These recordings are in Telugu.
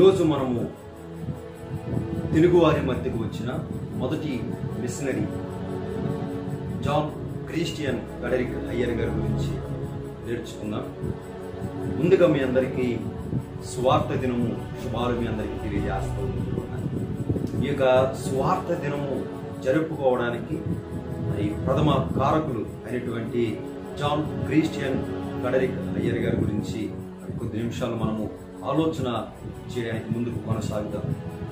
ఈరోజు మనము తెలుగువారి మధ్యకు వచ్చిన మొదటి మిషనరీ జాన్ క్రిస్టియన్ గడరిక్ అయ్యర్ గారి గురించి నేర్చుకుందాం ముందుగా మీ అందరికీ స్వార్థ దినము శుభాలు మీ అందరికీ తెలియజేస్తూ ఉంటున్నాను ఈ యొక్క స్వార్థ దినము జరుపుకోవడానికి మరి ప్రథమ కారకులు అయినటువంటి జాన్ క్రిస్టియన్ గడరిక్ అయ్యర్ గారి గురించి మరి కొద్ది నిమిషాలు మనము ఆలోచన చేయడానికి ముందుకు కొనసాగుదాం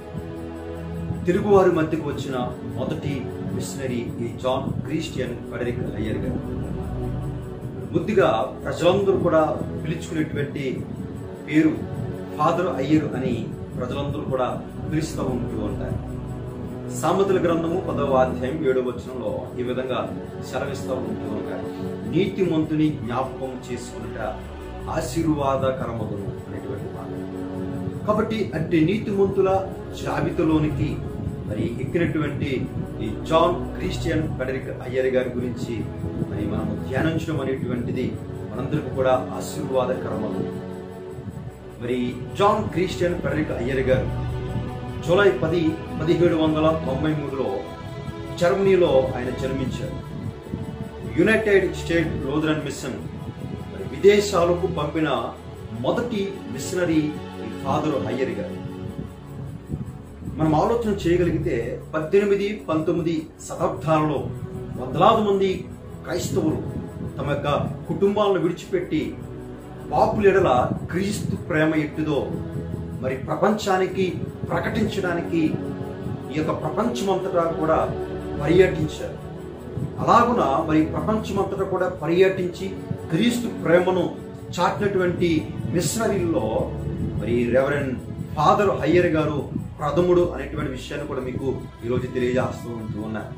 తెలుగువారి మధ్యకు వచ్చిన మొదటి మిషనరీ ఈ జాన్ క్రిస్టియన్ ఫెడరిక్ అయ్యర్ గారు ముద్దుగా ప్రజలందరూ కూడా పిలుచుకునేటువంటి పేరు ఫాదర్ అయ్యర్ అని ప్రజలందరూ కూడా పిలుస్తూ ఉంటూ ఉంటారు సామెతల గ్రంథము పదవ అధ్యాయం ఏడవ వచనంలో ఈ విధంగా సెలవిస్తూ ఉంటూ ఉంటారు నీతిమంతుని జ్ఞాపకం చేసుకున్నట ఆశీర్వాదకరమగును అనేటువంటి మాట కాబట్టి అంటే నీతిమంతుల జాబితాలోనికి మరి ఎక్కినటువంటి ఈ జాన్ క్రిస్టియన్ ఫెడరిక్ అయ్యర్ గారి గురించి మరి మనము ధ్యానించడం అనేటువంటిది మనందరికీ కూడా ఆశీర్వాదకరమగు మరి జాన్ క్రిస్టియన్ ఫెడరిక్ అయ్యర్ గారు జూలై పది పదిహేడు వందల తొంభై మూడులో జర్మనీలో ఆయన జన్మించారు యునైటెడ్ స్టేట్ లోదరన్ మిషన్ మరి విదేశాలకు పంపిన మొదటి మిషనరీ ఫాదర్ అయ్యర్ గారు మనం ఆలోచన చేయగలిగితే పద్దెనిమిది పంతొమ్మిది శతాబ్దాలలో వందలాది మంది క్రైస్తవులు తమ యొక్క కుటుంబాలను విడిచిపెట్టి పాపులెడల క్రీస్తు ప్రేమ ఎట్టుదో మరి ప్రపంచానికి ప్రకటించడానికి ఈ యొక్క ప్రపంచమంతటా కూడా పర్యటించారు అలాగున మరి ప్రపంచమంతటా కూడా పర్యటించి క్రీస్తు ప్రేమను చాటినటువంటి మిషనరీల్లో మరి రెవరెండ్ ఫాదర్ అయ్యర్ గారు ప్రథముడు అనేటువంటి విషయాన్ని కూడా మీకు ఈరోజు తెలియజేస్తూ ఉంటూ ఉన్నారు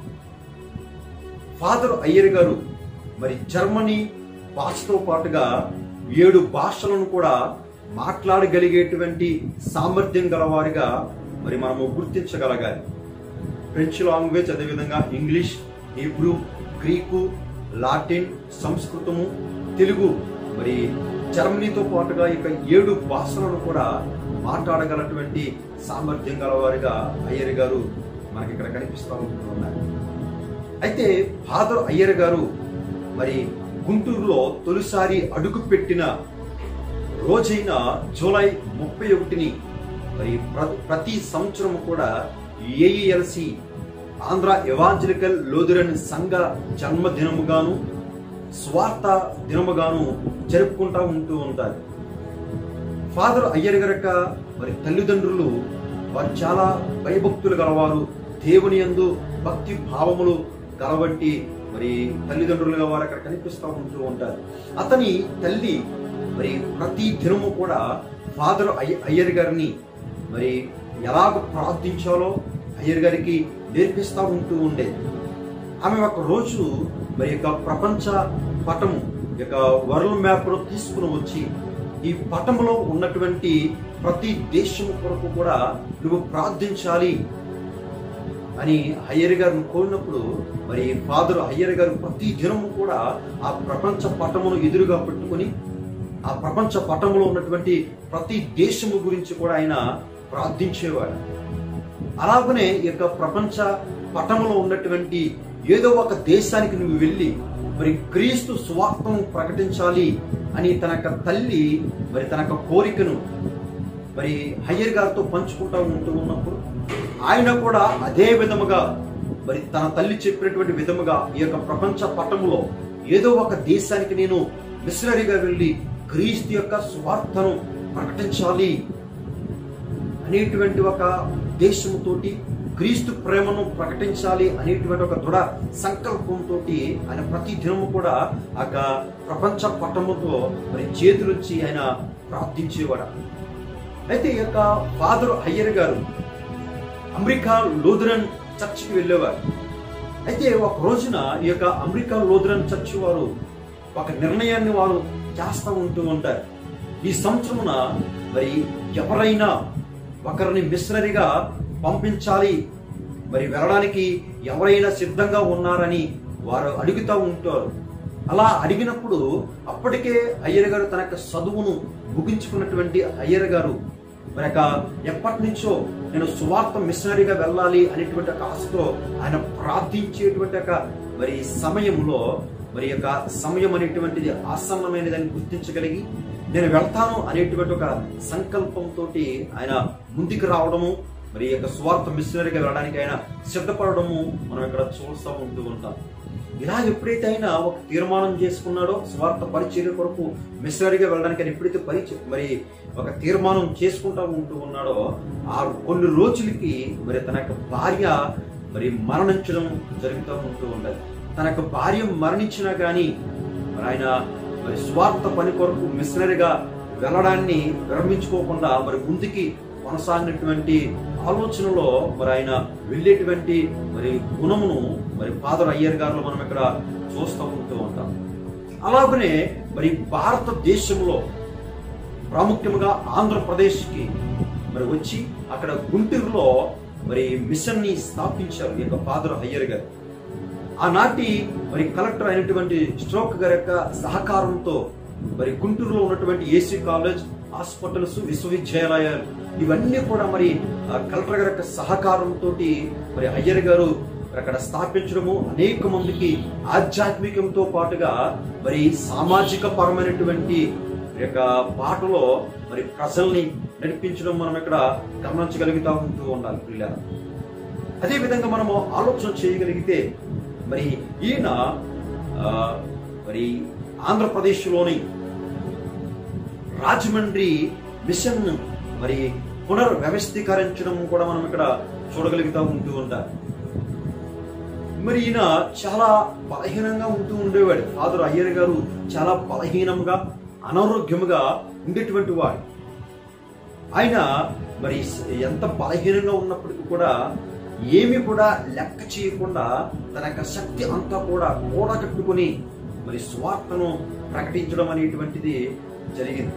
ఫాదర్ అయ్యర్ గారు మరి జర్మనీ భాషతో పాటుగా ఏడు భాషలను కూడా మాట్లాడగలిగేటువంటి సామర్థ్యం గలవారిగా మరి మనము గుర్తించగలగాలి ఫ్రెంచ్ లాంగ్వేజ్ అదేవిధంగా ఇంగ్లీష్ హీబ్రూ గ్రీకు లాటిన్ సంస్కృతము తెలుగు మరి జర్మనీతో పాటుగా ఇక ఏడు భాషలను కూడా మాట్లాడగలటువంటి సామర్థ్యం గలవారిగా అయ్యర్ గారు మనకి ఇక్కడ కనిపిస్తూ ఉంటున్నారు అయితే ఫాదర్ అయ్యర్ గారు మరి గుంటూరులో తొలిసారి అడుగు పెట్టిన రోజైన జూలై ముప్పై ఒకటిని మరి ప్ర- ప్రతి సంవత్సరం కూడా ఏఈఎల్సి ఆంధ్ర ఎవాంజలికల్ లోదురన్ సంఘ జన్మదినముగాను స్వార్థ దినముగాను జరుపుకుంటా ఉంటూ ఉంటారు ఫాదర్ అయ్యర్ గనక మరి తల్లిదండ్రులు వారు చాలా భయభక్తులు గలవారు దేవుని యందు భక్తి భావములు గలవంటి మరి తల్లిదండ్రులుగా వారు అక్కడ కనిపిస్తూ ఉంటూ ఉంటారు అతని తల్లి మరి ప్రతి దినము కూడా ఫాదర్ అయ్య అయ్యర్ గారిని మరి ఎలాగ ప్రార్థించాలో అయ్యర్ గారికి నేర్పిస్తూ ఉంటూ ఉండేది ఆమె ఒక రోజు మరి యొక్క ప్రపంచ పటము ఈ యొక్క వరల్డ్ మ్యాప్ను తీసుకుని వచ్చి ఈ పటములో ఉన్నటువంటి ప్రతి దేశం కొరకు కూడా నువ్వు ప్రార్థించాలి అని అయ్యర్ గారిని కోరినప్పుడు మరి ఫాదర్ అయ్యర్ గారు ప్రతి దినము కూడా ఆ ప్రపంచ పటమును ఎదురుగా పెట్టుకొని ఆ ప్రపంచ పటములో ఉన్నటువంటి ప్రతి దేశము గురించి కూడా ఆయన ప్రార్థించేవాడు అలాగనే ఈ యొక్క ప్రపంచ పటంలో ఉన్నటువంటి ఏదో ఒక దేశానికి నువ్వు వెళ్ళి మరి క్రీస్తు స్వార్థం ప్రకటించాలి అని తన యొక్క తల్లి మరి తన యొక్క కోరికను మరి హయ్యర్ గారితో పంచుకుంటా ఉంటూ ఉన్నప్పుడు ఆయన కూడా అదే విధముగా మరి తన తల్లి చెప్పినటువంటి విధముగా ఈ యొక్క ప్రపంచ పటములో ఏదో ఒక దేశానికి నేను మిషనరీగా వెళ్ళి క్రీస్తు యొక్క స్వార్థను ప్రకటించాలి అనేటువంటి ఒక ఉద్దేశంతోటి క్రీస్తు ప్రేమను ప్రకటించాలి అనేటువంటి ఒక దృఢ సంకల్పంతో ఆయన ప్రతి దినము కూడా ఆ యొక్క ప్రపంచ పట్టముతో మరి చేతులుచ్చి ఆయన ప్రార్థించేవాడు అయితే ఈ యొక్క ఫాదర్ అయ్యర్ గారు అమెరికా లూథరన్ చర్చ్కి వెళ్ళేవారు అయితే ఒక రోజున ఈ యొక్క అమెరికా లూథరన్ చర్చ్ వారు ఒక నిర్ణయాన్ని వారు చేస్తూ ఉంటూ ఉంటారు ఈ సంవత్సరమున మరి ఎవరైనా ఒకరిని మిషనరీగా పంపించాలి మరి వెళ్ళడానికి ఎవరైనా సిద్ధంగా ఉన్నారని వారు అడుగుతూ ఉంటారు అలా అడిగినప్పుడు అప్పటికే అయ్యర్ గారు తన యొక్క చదువును ముగించుకున్నటువంటి అయ్యర్ గారు మరి యొక్క ఎప్పటి నుంచో నేను సువార్త మిషనరీగా వెళ్ళాలి అనేటువంటి ఒక ఆశతో ఆయన ప్రార్థించేటువంటి ఒక మరి సమయంలో మరి యొక్క సమయం అనేటువంటిది ఆసన్నమైనదని గుర్తించగలిగి నేను వెళ్తాను అనేటువంటి ఒక సంకల్పంతో ఆయన ముందుకు రావడము మరి ఈ యొక్క స్వార్థ మిషనరీగా వెళ్ళడానికి ఆయన సిద్ధపడడము మనం ఇక్కడ చూస్తూ ఉంటూ ఉంటాం ఇలా ఎప్పుడైతే ఆయన ఒక తీర్మానం చేసుకున్నాడో స్వార్థ పరిచర్య కొరకు మిషనరీగా వెళ్ళడానికి ఆయన ఎప్పుడైతే పరిచయ మరి ఒక తీర్మానం చేసుకుంటా ఉంటూ ఉన్నాడో ఆ కొన్ని రోజులకి మరి తన యొక్క భార్య మరి మరణించడం జరుగుతూ ఉంటూ ఉండదు తన యొక్క భార్య మరణించినా కానీ మరి ఆయన మరి స్వార్థ పని కొరకు మిషనరీగా వెళ్ళడాన్ని విరమించుకోకుండా మరి ముందుకి కొనసాగినటువంటి ఆలోచనలో మరి ఆయన వెళ్ళేటువంటి మరి గుణమును మరి ఫాదర్ అయ్యర్ గారు మనం ఇక్కడ చూస్తూ ఉంటూ ఉంటాం అలాగనే మరి భారతదేశంలో ప్రాముఖ్యంగా ఆంధ్రప్రదేశ్కి మరి వచ్చి అక్కడ గుంటూరులో మరి మిషన్ ని స్థాపించారు ఈ యొక్క ఫాదర్ అయ్యర్ గారు ఆనాటి మరి కలెక్టర్ అయినటువంటి స్ట్రోక్ గారి యొక్క సహకారంతో మరి గుంటూరులో ఉన్నటువంటి ఏసీ కాలేజ్ హాస్పిటల్స్ విశ్వవిద్యాలయాలు ఇవన్నీ కూడా మరి ఆ కలెక్టర్ గారి యొక్క సహకారంతో మరి అయ్యర్ గారు అక్కడ స్థాపించడము అనేక మందికి ఆధ్యాత్మికంతో పాటుగా మరి సామాజిక పరమైనటువంటి యొక్క పాటలో మరి ప్రజల్ని నడిపించడం మనం ఇక్కడ గమనించగలుగుతా ఉంటూ ఉండాలి పిల్లలు అదే విధంగా మనము ఆలోచన చేయగలిగితే మరి ఈయన ఆ, మరి ఆంధ్రప్రదేశ్లోని రాజమండ్రి మిషన్ మరి పునర్వ్యవస్థీకరించడం కూడా మనం ఇక్కడ చూడగలుగుతా ఉంటూ ఉంటాం మరి ఈయన చాలా బలహీనంగా ఉంటూ ఉండేవాడు ఫాదర్ అయ్యర్ గారు చాలా బలహీనంగా అనారోగ్యముగా ఉండేటువంటి వాడు ఆయన మరి ఎంత బలహీనంగా ఉన్నప్పటికీ కూడా ఏమి కూడా లెక్క చేయకుండా తన యొక్క శక్తి అంతా కూడా కూడగట్టుకుని మరి స్వార్థను ప్రకటించడం అనేటువంటిది జరిగింది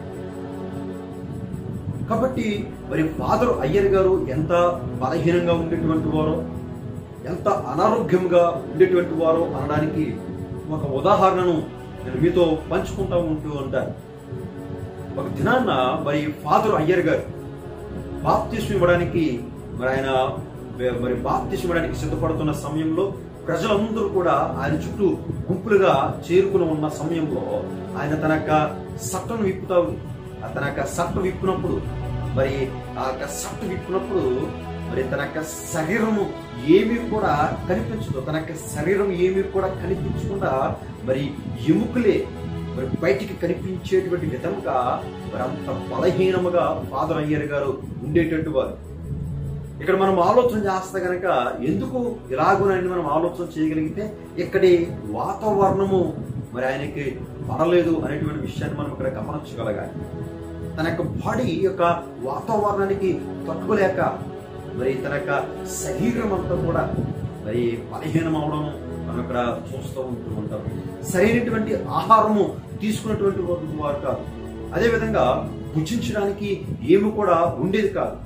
కాబట్టి మరి ఫాదర్ అయ్యర్ గారు ఎంత బలహీనంగా ఉండేటువంటి వారో ఎంత అనారోగ్యంగా ఉండేటువంటి వారో అనడానికి ఒక ఉదాహరణను నేను మీతో పంచుకుంటా ఉంటూ ఉంటాను ఒక దినాన్న మరి ఫాదర్ అయ్యర్ గారు బాప్తిస్మ ఇవ్వడానికి మరి ఆయన మరి బాప్తిస్మ ఇవ్వడానికి సిద్ధపడుతున్న సమయంలో ప్రజలందరూ కూడా ఆయన చుట్టూ గుంపులుగా చేరుకుని ఉన్న సమయంలో ఆయన తన యొక్క సట్టను విప్పుతా ఆ తన యొక్క సట్ట విప్పినప్పుడు మరి ఆ యొక్క సట్ట విప్పినప్పుడు మరి తన యొక్క శరీరము ఏమీ కూడా కనిపించదు తన యొక్క శరీరం ఏమీ కూడా కనిపించకుండా మరి ఎముకలే మరి బయటికి కనిపించేటువంటి విధంగా మరి అంత బలహీనముగా ఫాదర్ అయ్యర్ గారు ఉండేటట్టు వారు ఇక్కడ మనం ఆలోచన చేస్తే గనక ఎందుకు ఇలాగునని మనం ఆలోచన చేయగలిగితే ఇక్కడి వాతావరణము మరి ఆయనకి పడలేదు అనేటువంటి విషయాన్ని మనం ఇక్కడ గమనించగలగాలి తన యొక్క బాడీ యొక్క వాతావరణానికి తట్టుకోలేక మరి తన యొక్క శరీరం అంతా కూడా మరి బలహీనం అవడం మనం ఇక్కడ చూస్తూ ఉంటూ ఉంటాం సరైనటువంటి ఆహారము తీసుకున్నటువంటి వారు- వారు కాదు అదేవిధంగా భుజించడానికి ఏమి కూడా ఉండేది కాదు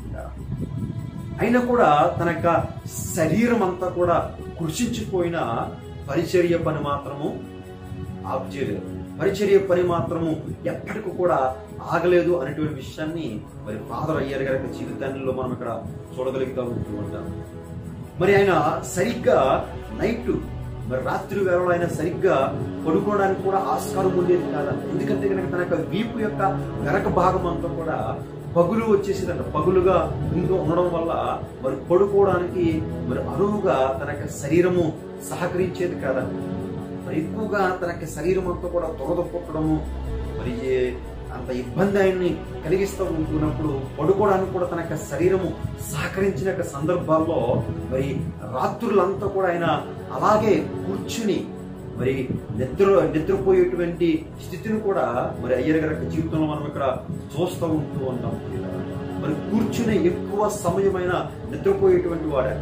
అయినా కూడా తన యొక్క శరీరం అంతా కూడా కృషించిపోయిన పరిచర్య పని మాత్రము ఆపు చేయలేదు పరిచర్య పని మాత్రము ఎప్పటికీ కూడా ఆగలేదు అనేటువంటి విషయాన్ని మరి ఫాదర్ అయ్యారు గారి యొక్క జీవితాల్లో మనం ఇక్కడ చూడగలుగుతూ ఉంటూ ఉంటాం మరి ఆయన సరిగ్గా నైట్ మరి రాత్రి వేళలో ఆయన సరిగ్గా పడుకోవడానికి కూడా ఆస్కారం ఉండేది కాదంట ఎందుకంటే కనుక తన యొక్క వీపు యొక్క వెనక భాగం అంతా కూడా పగులు వచ్చేసిందంట పగులుగా ఇంకా ఉండడం వల్ల మరి పడుకోవడానికి మరి అరువుగా తన యొక్క శరీరము సహకరించేది కాదంట మరి ఎక్కువగా తన యొక్క శరీరం అంతా కూడా దురద పుట్టడము మరి ఏ- అంత ఇబ్బంది ఆయన్ని కలిగిస్తూ ఉంటున్నప్పుడు పడుకోవడానికి కూడా తన యొక్క శరీరము సహకరించిన యొక్క సందర్భాల్లో మరి రాత్రులంతా కూడా ఆయన అలాగే కూర్చుని మరి నిద్ర నిద్రపోయేటువంటి స్థితిని కూడా మరి అయ్యర్ గారి యొక్క జీవితంలో మనం ఇక్కడ చూస్తూ ఉంటూ ఉంటాం మరి కూర్చుని ఎక్కువ సమయమైన నిద్రపోయేటువంటి వాడు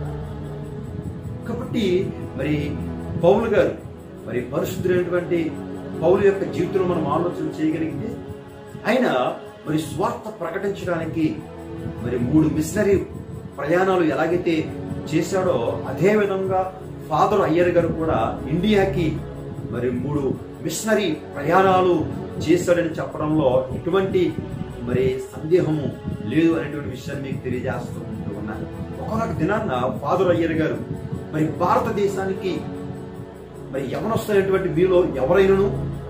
కాబట్టి మరి పౌలు గారు మరి పరిశుద్ధులైనటువంటి పౌలు యొక్క జీవితంలో మనం ఆలోచన చేయగలిగితే ఆయన మరి స్వార్థ ప్రకటించడానికి మరి మూడు మిషనరీ ప్రయాణాలు ఎలాగైతే చేశాడో అదే విధంగా ఫాదర్ అయ్యర్ గారు కూడా ఇండియాకి మరి మూడు మిషనరీ ప్రయాణాలు చేశాడని చెప్పడంలో ఎటువంటి మరి సందేహము లేదు అనేటువంటి విషయాన్ని మీకు తెలియజేస్తూ ఉంటూ ఉన్నాను ఒకనొక దినాన్న ఫాదర్ అయ్యర్ గారు మరి భారతదేశానికి మరి యవనొస్తున్నటువంటి మీలో ఎవరైనాను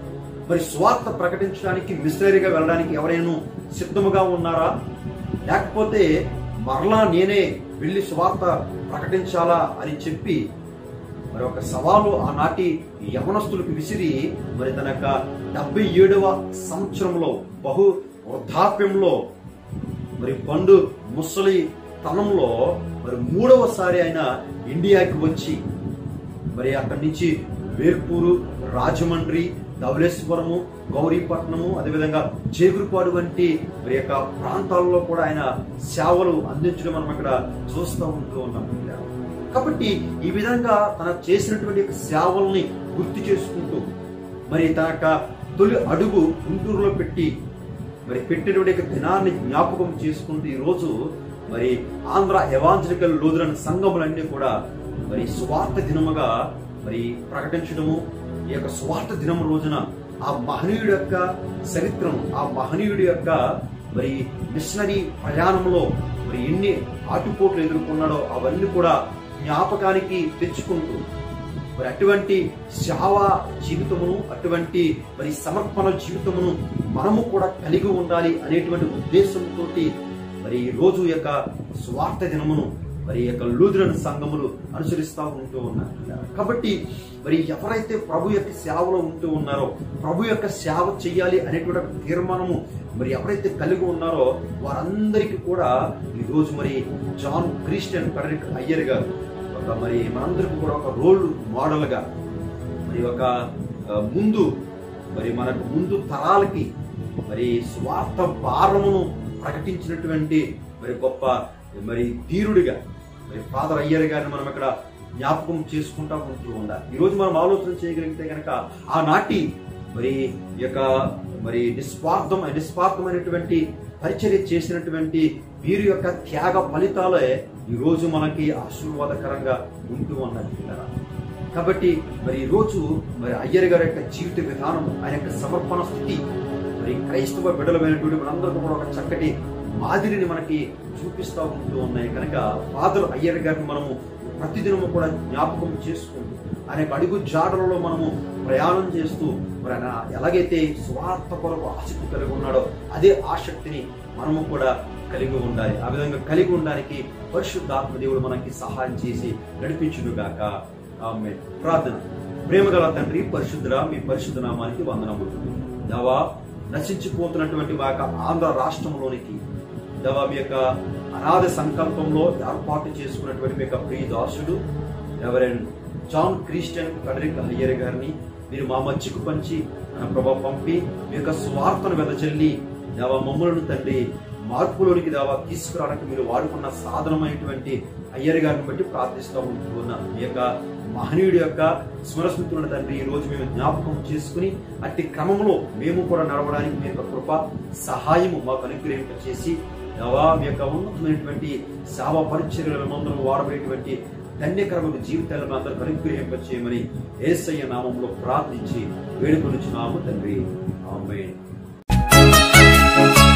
మరి స్వార్థ ప్రకటించడానికి మిషనరీగా వెళ్ళడానికి ఎవరైనా సిద్ధముగా ఉన్నారా లేకపోతే మరలా నేనే వెళ్ళి స్వార్థ ప్రకటించాలా అని చెప్పి మరి ఒక సవాలు ఆనాటి యవనస్తులకు విసిరి మరి తన యొక్క డెబ్బై ఏడవ సంవత్సరంలో బహు వృద్ధాప్యంలో మరి పండు ముసలి తనంలో మరి మూడవసారి ఆయన ఇండియాకి వచ్చి మరి అక్కడి నుంచి వేల్పూరు రాజమండ్రి ధవళేశ్వరము గౌరీపట్నము అదేవిధంగా జేగురుపాడు వంటి మరి యొక్క ప్రాంతాల్లో కూడా ఆయన సేవలు అందించడం మనం అక్కడ చూస్తూ ఉంటూ ఉన్నాం కాబట్టి ఈ విధంగా తన చేసినటువంటి యొక్క సేవల్ని గుర్తు చేసుకుంటూ మరి తన యొక్క తొలి అడుగు గుంటూరులో పెట్టి మరి పెట్టినటువంటి యొక్క దినాన్ని జ్ఞాపకం చేసుకుంటూ ఈ రోజు మరి ఆంధ్ర ఎవాంజలికల్ లూథరన్ సంఘములన్నీ కూడా మరి స్వార్థ దినముగా మరి ప్రకటించడము ఈ యొక్క స్వార్థ దినం రోజున ఆ మహనీయుడి యొక్క చరిత్రను ఆ మహనీయుడి యొక్క మరి మిషనరీ ప్రయాణంలో మరి ఎన్ని ఆటుపోట్లు ఎదుర్కొన్నాడో అవన్నీ కూడా జ్ఞాపకానికి తెచ్చుకుంటూ మరి అటువంటి సేవా జీవితమును అటువంటి మరి సమర్పణ జీవితమును మనము కూడా కలిగి ఉండాలి అనేటువంటి ఉద్దేశంతో మరి ఈ రోజు యొక్క స్వార్థ దినమును మరి యొక్క లూథరన్ సంఘములు అనుసరిస్తూ ఉంటూ ఉన్నారు కాబట్టి మరి ఎవరైతే ప్రభు యొక్క సేవలో ఉంటూ ఉన్నారో ప్రభు యొక్క సేవ చేయాలి అనేటువంటి ఒక తీర్మానము మరి ఎవరైతే కలిగి ఉన్నారో వారందరికీ కూడా ఈ రోజు మరి జాన్ క్రిస్టియన్ పెడరిక్ అయ్యర్ గారు ఒక మరి మనందరికి కూడా ఒక రోల్ మోడల్ గా మరి ఒక ఆ, ముందు మరి మనకు ముందు తరాలకి మరి స్వార్థ భారమును ప్రకటించినటువంటి మరి గొప్ప మరి ధీరుడిగా మరి ఫాదర్ అయ్యర్ గారిని మనం ఇక్కడ జ్ఞాపకం చేసుకుంటా ఉంటూ ఉండాలి ఈ రోజు మనం ఆలోచన చేయగలిగితే కనుక ఆనాటి మరి ఈ యొక్క మరి నిస్వార్థం నిస్వార్థమైనటువంటి పరిచర్య చేసినటువంటి వీరి యొక్క త్యాగ ఫలితాలే ఈ రోజు మనకి ఆశీర్వాదకరంగా ఉంటూ ఉన్నది పిల్లరా. కాబట్టి మరి ఈ రోజు మరి అయ్యర్ గారి యొక్క జీవిత విధానం ఆయన యొక్క సమర్పణ స్థితి మరి క్రైస్తవ బిడ్డలమైనటువంటి మనందరికీ కూడా ఒక చక్కటి మాదిరిని మనకి చూపిస్తూ ఉంటూ ఉన్నాయి కనుక ఫాదర్ అయ్యర్ గారిని మనము ప్రతిదినము కూడా జ్ఞాపకం చేసుకుంటూ ఆయన యొక్క అడుగు జాడలలో మనము ప్రయాణం చేస్తూ మరి ఆయన ఎలాగైతే స్వార్థ కొరకు ఆసక్తి కలిగి ఉన్నాడో అదే ఆసక్తిని మనము కూడా కలిగి ఉండాలి ఆ విధంగా కలిగి ఉండడానికి పరిశుద్ధాత్మ దేవుడు మనకి సహాయం చేసి నడిపించుడుగాక ఆమె ప్రార్థన ప్రేమగల తండ్రి పరిశుద్ధురా మీ పరిశుద్ధ నామానికి వందనములు దవా నశించిపోతున్నటువంటి మా యొక్క ఆంధ్ర రాష్ట్రంలోనికి దవా మీ యొక్క అనాథ సంకల్పంలో ఏర్పాటు చేసుకున్నటువంటి మీ యొక్క ప్రియ దాసుడు ఎవరైనా జాన్ క్రిస్టియన్ కడరిక్ అయ్యర్ గారిని మీరు మా మధ్యకు పంచి మన ప్రభా పంపి మీ యొక్క స్వార్థను వెదజల్లి దేవా మమ్మలను తండ్రి మార్పులోనికి దేవా తీసుకురావడానికి మీరు వాడుకున్న సాధనమైనటువంటి అయ్యర్ గారిని బట్టి ప్రార్థిస్తూ ఉంటున్న మీ యొక్క మహనీయుడి యొక్క స్మరస్మృతులను తండ్రి ఈ రోజు మేము జ్ఞాపకం చేసుకుని అట్టి క్రమంలో మేము కూడా నడవడానికి మీ యొక్క కృప సహాయము మాకు అనుగ్రహింప చేసి దేవా మీ యొక్క ఉన్నతమైనటువంటి సేవా పరిచర్యల మందులు వాడబడేటువంటి ధన్యకరమైన జీవితాలను అందరూ అనుగ్రహింప చేయమని ఏసయ్య నామంలో ప్రార్థించి వేడుకొనిచున్నాము తండ్రి ఆమేన్